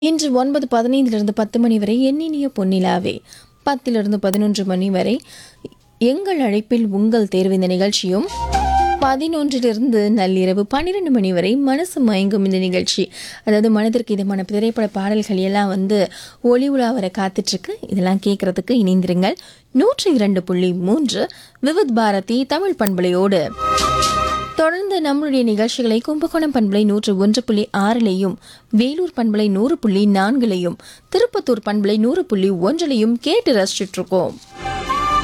இன்று ஒன்பது பதினைந்திலிருந்து பத்து மணி வரை எண்ணினிய பொன்னிலாவே பத்திலிருந்து பதினொன்று மணி வரை எங்கள் அழைப்பில் உங்கள் தேர்வு இந்த நிகழ்ச்சியும் பதினொன்றிலிருந்து நள்ளிரவு பன்னிரெண்டு மணி வரை மனசு மயங்கும் இந்த நிகழ்ச்சி அதாவது மனதிற்கு இதமான திரைப்பட பாடல்கள் எல்லாம் வந்து ஒளி உலா வர காத்துட்ருக்கு இதெல்லாம் கேட்கறதுக்கு இணைந்திருங்கள் நூற்றி இரண்டு புள்ளி மூன்று விவித் பாரதி தமிழ் பண்பலையோடு தொடர்ந்து நம்மளுடைய நிகழ்ச்சிகளை கும்பகோணம் பண்பலை நூற்று ஒன்று புள்ளி ஆறிலையும் வேலூர் பண்பலை நூறு புள்ளி நான்கிலையும் திருப்பத்தூர் பண்பலை நூறு புள்ளி ஒன்றிலையும் கேட்டு ரசிச்சுட்டு இருக்கோம்